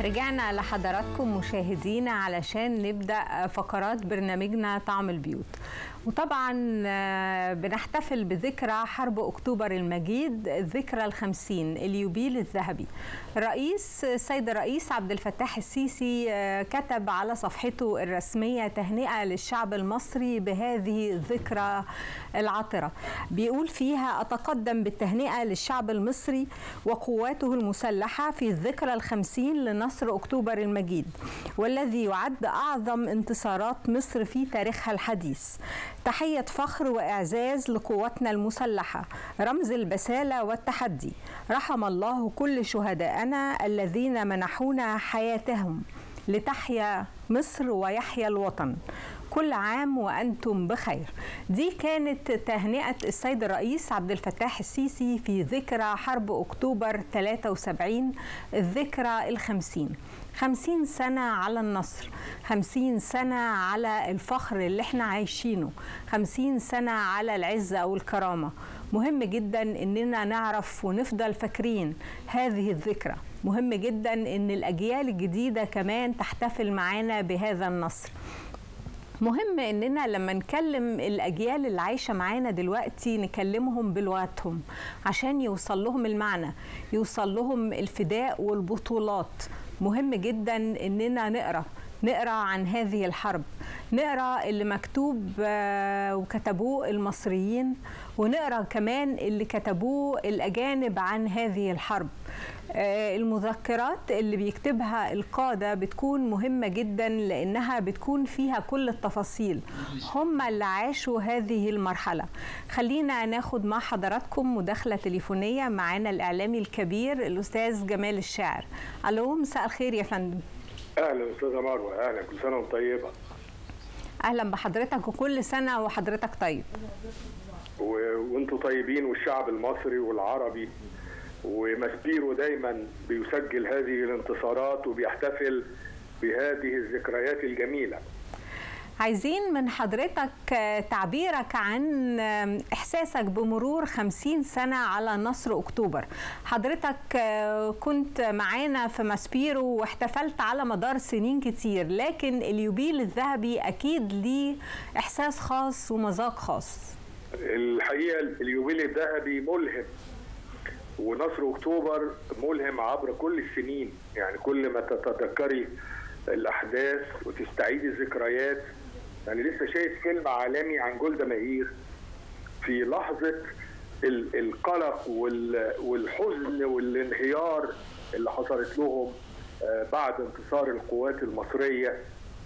رجعنا لحضراتكم مشاهدينا علشان نبدأ فقرات برنامجنا طعم البيوت وطبعا بنحتفل بذكرى حرب أكتوبر المجيد الذكرى الخمسين اليوبيل الذهبي الرئيس السيد الرئيس عبد الفتاح السيسي كتب على صفحته الرسمية تهنئة للشعب المصري بهذه الذكرى العطرة بيقول فيها أتقدم بالتهنئة للشعب المصري وقواته المسلحة في الذكرى الخمسين لنصر أكتوبر المجيد والذي يعد أعظم انتصارات مصر في تاريخها الحديث تحية فخر وإعزاز لقواتنا المسلحة رمز البسالة والتحدي رحم الله كل شهدائنا الذين منحونا حياتهم لتحيا مصر ويحيا الوطن كل عام وأنتم بخير دي كانت تهنئة السيد الرئيس عبد الفتاح السيسي في ذكرى حرب أكتوبر 73 الذكرى الخمسين خمسين سنة على النصر خمسين سنة على الفخر اللي احنا عايشينه خمسين سنة على العزة والكرامة مهم جدا اننا نعرف ونفضل فاكرين هذه الذكرى مهم جدا ان الاجيال الجديدة كمان تحتفل معانا بهذا النصر مهم اننا لما نكلم الاجيال اللي عايشه معانا دلوقتي نكلمهم بلغتهم عشان يوصل لهم المعنى يوصل لهم الفداء والبطولات مهم جدا اننا نقرا نقرا عن هذه الحرب نقرا اللي مكتوب وكتبوه المصريين ونقرا كمان اللي كتبوه الاجانب عن هذه الحرب المذكرات اللي بيكتبها القادة بتكون مهمة جدا لأنها بتكون فيها كل التفاصيل هم اللي عاشوا هذه المرحلة خلينا ناخد مع حضراتكم مداخلة تليفونية معانا الإعلامي الكبير الأستاذ جمال الشاعر ألو مساء الخير يا فندم أهلا أستاذة مروة أهلا كل سنة وأنت طيبة أهلا بحضرتك وكل سنة وحضرتك طيب و... وانتم طيبين والشعب المصري والعربي وماسبيرو دايما بيسجل هذه الانتصارات وبيحتفل بهذه الذكريات الجميلة عايزين من حضرتك تعبيرك عن إحساسك بمرور خمسين سنة على نصر أكتوبر حضرتك كنت معانا في ماسبيرو واحتفلت على مدار سنين كتير لكن اليوبيل الذهبي أكيد ليه إحساس خاص ومذاق خاص الحقيقة اليوبيل الذهبي ملهم ونصر اكتوبر ملهم عبر كل السنين يعني كل ما تتذكري الاحداث وتستعيدي الذكريات يعني لسه شايف فيلم عالمي عن جولدا مائير في لحظه القلق والحزن والانهيار اللي حصلت لهم بعد انتصار القوات المصريه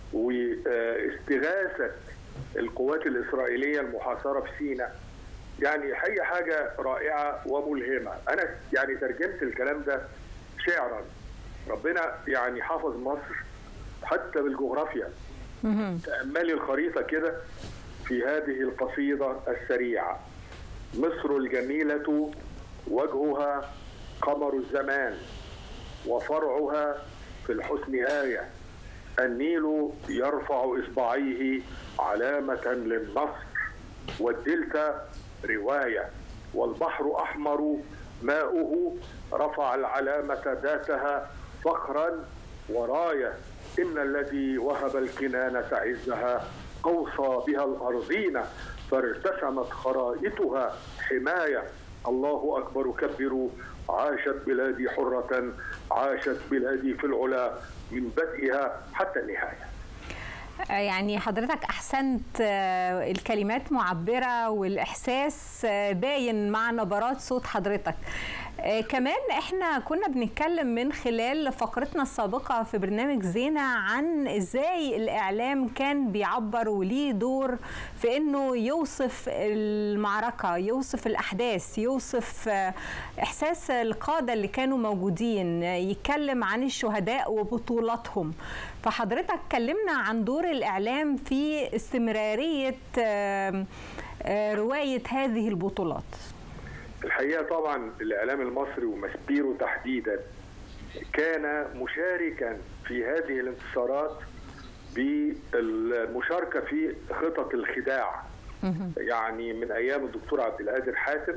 واستغاثه القوات الاسرائيليه المحاصره في سيناء يعني هي حاجة رائعة وملهمة أنا يعني ترجمت الكلام ده شعرا ربنا يعني حافظ مصر حتى بالجغرافيا تأملي الخريطة كده في هذه القصيدة السريعة مصر الجميلة وجهها قمر الزمان وفرعها في الحسن آية النيل يرفع إصبعيه علامة للنصر والدلتا رواية والبحر أحمر ماؤه رفع العلامة ذاتها فخرا وراية إن الذي وهب الكنانة عزها أوصى بها الأرضين فارتسمت خرائطها حماية الله أكبر كبروا عاشت بلادي حرة عاشت بلادي في العلا من بدئها حتى النهايه يعني حضرتك احسنت الكلمات معبره والاحساس باين مع نبرات صوت حضرتك كمان احنا كنا بنتكلم من خلال فقرتنا السابقه في برنامج زينه عن ازاي الاعلام كان بيعبر وليه دور في انه يوصف المعركه يوصف الاحداث يوصف احساس القاده اللي كانوا موجودين يتكلم عن الشهداء وبطولاتهم فحضرتك كلمنا عن دور الاعلام في استمراريه روايه هذه البطولات الحقيقه طبعا الاعلام المصري ومسبيرو تحديدا كان مشاركا في هذه الانتصارات بالمشاركه في خطط الخداع يعني من ايام الدكتور عبد القادر حاتم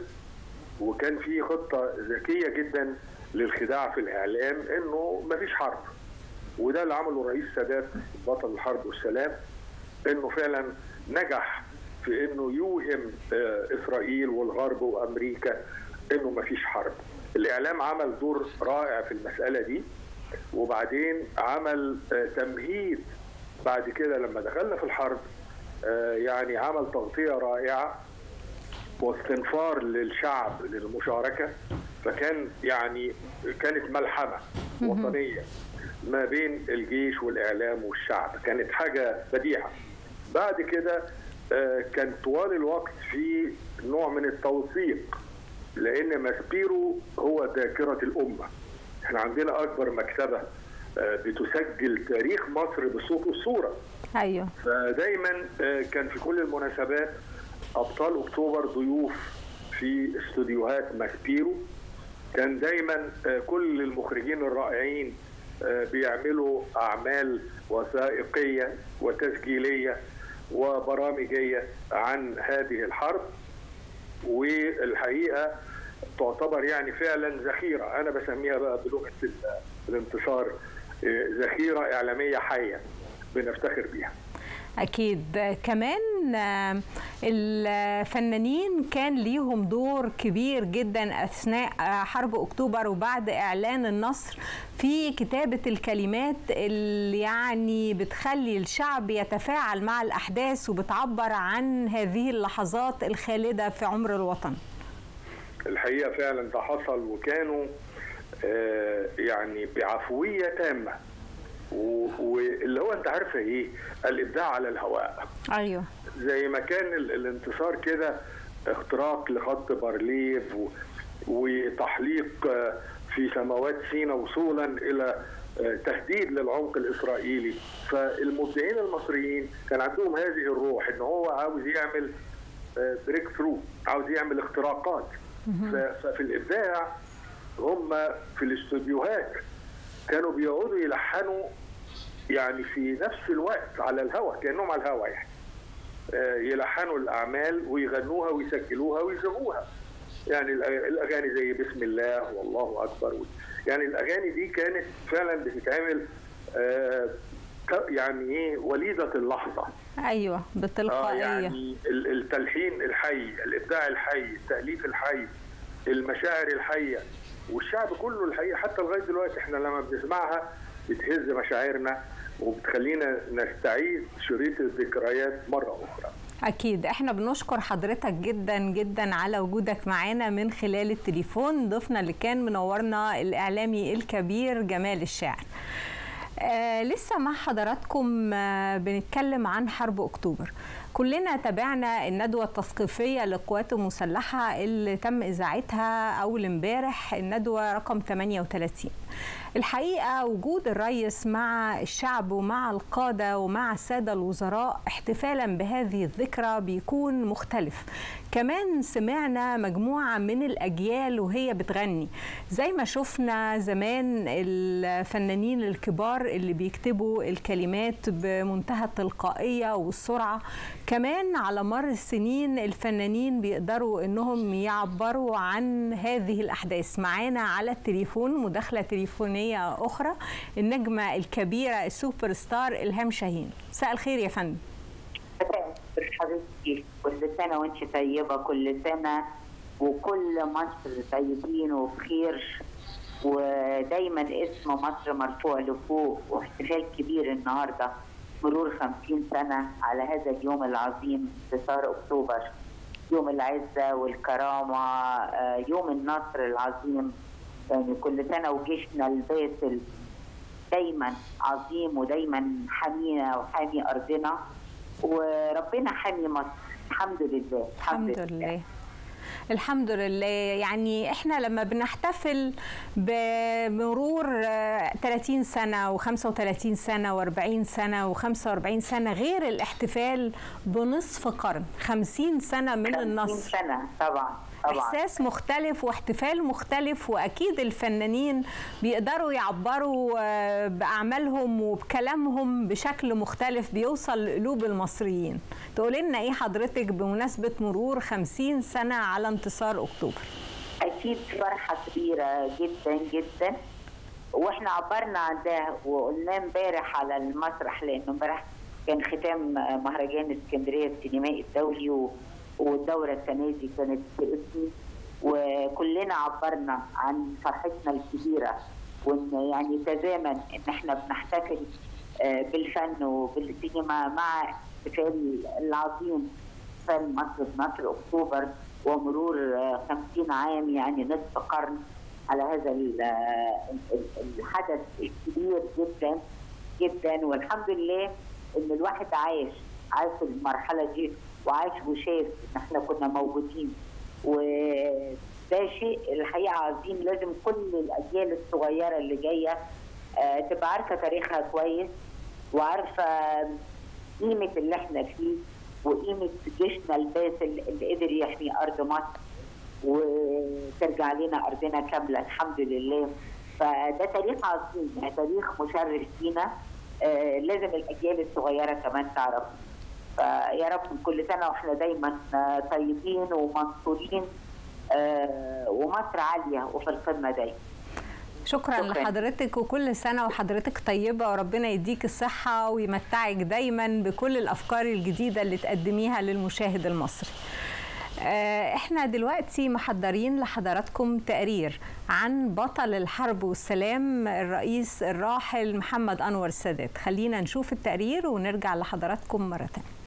وكان في خطه ذكيه جدا للخداع في الاعلام انه مفيش حرب وده اللي عمله الرئيس السادات بطل الحرب والسلام انه فعلا نجح في انه يوهم اسرائيل والغرب وامريكا انه ما فيش حرب. الاعلام عمل دور رائع في المساله دي وبعدين عمل تمهيد بعد كده لما دخلنا في الحرب يعني عمل تغطيه رائعه واستنفار للشعب للمشاركه فكان يعني كانت ملحمه وطنيه ما بين الجيش والاعلام والشعب كانت حاجه بديعه بعد كده كان طوال الوقت في نوع من التوثيق لان ماسبيرو هو ذاكره الامه احنا عندنا اكبر مكتبه بتسجل تاريخ مصر بالصوت والصوره ايوه فدايما كان في كل المناسبات ابطال اكتوبر ضيوف في استوديوهات ماسبيرو كان دايما كل المخرجين الرائعين بيعملوا اعمال وثائقيه وتسجيليه وبرامجيه عن هذه الحرب والحقيقه تعتبر يعني فعلا ذخيره انا بسميها بقى بلغه الانتصار ذخيره اعلاميه حيه بنفتخر بيها أكيد كمان الفنانين كان ليهم دور كبير جدا أثناء حرب أكتوبر وبعد إعلان النصر في كتابة الكلمات اللي يعني بتخلي الشعب يتفاعل مع الأحداث وبتعبر عن هذه اللحظات الخالدة في عمر الوطن الحقيقة فعلا ده حصل وكانوا يعني بعفوية تامة واللي هو انت عارفه ايه الابداع على الهواء ايوه زي ما كان الانتصار كده اختراق لخط بارليف وتحليق في سماوات سينا وصولا الى تهديد للعمق الاسرائيلي فالمبدعين المصريين كان عندهم هذه الروح ان هو عاوز يعمل بريك ثرو عاوز يعمل اختراقات ففي الابداع هم في الاستوديوهات كانوا بيقعدوا يلحنوا يعني في نفس الوقت على الهواء كانهم على الهواء يعني يلحنوا الاعمال ويغنوها ويسجلوها ويذيعوها يعني الاغاني زي بسم الله والله اكبر يعني الاغاني دي كانت فعلا بتتعمل يعني ايه وليده اللحظه ايوه بالتلقائيه آه يعني التلحين الحي الابداع الحي التاليف الحي المشاعر الحيه والشعب كله الحقيقه حتى لغايه دلوقتي احنا لما بنسمعها بتهز مشاعرنا وبتخلينا نستعيد شريط الذكريات مره اخرى. أكيد احنا بنشكر حضرتك جدا جدا على وجودك معانا من خلال التليفون ضيفنا اللي كان منورنا الإعلامي الكبير جمال الشاعر. آه لسه مع حضراتكم آه بنتكلم عن حرب أكتوبر كلنا تابعنا الندوة التثقيفية للقوات المسلحة اللي تم إذاعتها أول امبارح الندوة رقم 38 الحقيقة وجود الرئيس مع الشعب ومع القادة ومع السادة الوزراء احتفالا بهذه الذكرى بيكون مختلف كمان سمعنا مجموعة من الأجيال وهي بتغني زي ما شفنا زمان الفنانين الكبار اللي بيكتبوا الكلمات بمنتهى التلقائية والسرعة كمان على مر السنين الفنانين بيقدروا انهم يعبروا عن هذه الاحداث معانا على التليفون مداخله تليفونيه اخرى النجمه الكبيره السوبر ستار الهام شاهين مساء الخير يا فندم حبيبتي كل سنه وانت طيبه كل سنه وكل مصر طيبين وبخير ودايما اسم مصر مرفوع لفوق واحتفال كبير النهارده مرور خمسين سنة على هذا اليوم العظيم انتصار أكتوبر يوم العزة والكرامة يوم النصر العظيم يعني كل سنة وجيشنا الباسل دايما عظيم ودايما حمينا وحامي أرضنا وربنا حامي مصر الحمد لله الحمد, الحمد لله, لله. الحمد لله يعني احنا لما بنحتفل بمرور 30 سنه و35 سنه و40 سنه و45 سنه غير الاحتفال بنصف قرن 50 سنه من 50 النصر سنه طبعا طبعا احساس مختلف واحتفال مختلف واكيد الفنانين بيقدروا يعبروا باعمالهم وبكلامهم بشكل مختلف بيوصل لقلوب المصريين تقول لنا ايه حضرتك بمناسبه مرور 50 سنه على انتصار اكتوبر اكيد فرحه كبيره جدا جدا واحنا عبرنا عن ده وقلناه امبارح على المسرح لانه امبارح كان ختام مهرجان اسكندريه السينمائي الدولي و... والدوره السنه دي كانت باسمي وكلنا عبرنا عن فرحتنا الكبيره وان يعني تزامن ان احنا بنحتفل بالفن وبالسينما مع احتفال العظيم فن مصر بنصر اكتوبر ومرور 50 عام يعني نصف قرن على هذا الحدث الكبير جدا جدا والحمد لله ان الواحد عايش عايش المرحله دي وعايش وشاف ان احنا كنا موجودين وده شيء الحقيقه عظيم لازم كل الاجيال الصغيره اللي جايه آه تبقى عارفه تاريخها كويس وعارفه قيمه اللي احنا فيه وقيمه جيشنا الباسل اللي قدر يحمي ارض مصر وترجع لنا ارضنا كامله الحمد لله فده تاريخ عظيم يعني تاريخ مشرف لينا آه لازم الاجيال الصغيره كمان تعرف فيا رب كل سنه واحنا دايما طيبين ومنصورين آه ومصر عاليه وفي القمه دايما شكرا, شكرا لحضرتك وكل سنة وحضرتك طيبة وربنا يديك الصحة ويمتعك دايما بكل الأفكار الجديدة اللي تقدميها للمشاهد المصري احنا دلوقتي محضرين لحضراتكم تقرير عن بطل الحرب والسلام الرئيس الراحل محمد أنور السادات خلينا نشوف التقرير ونرجع لحضراتكم مرة تانية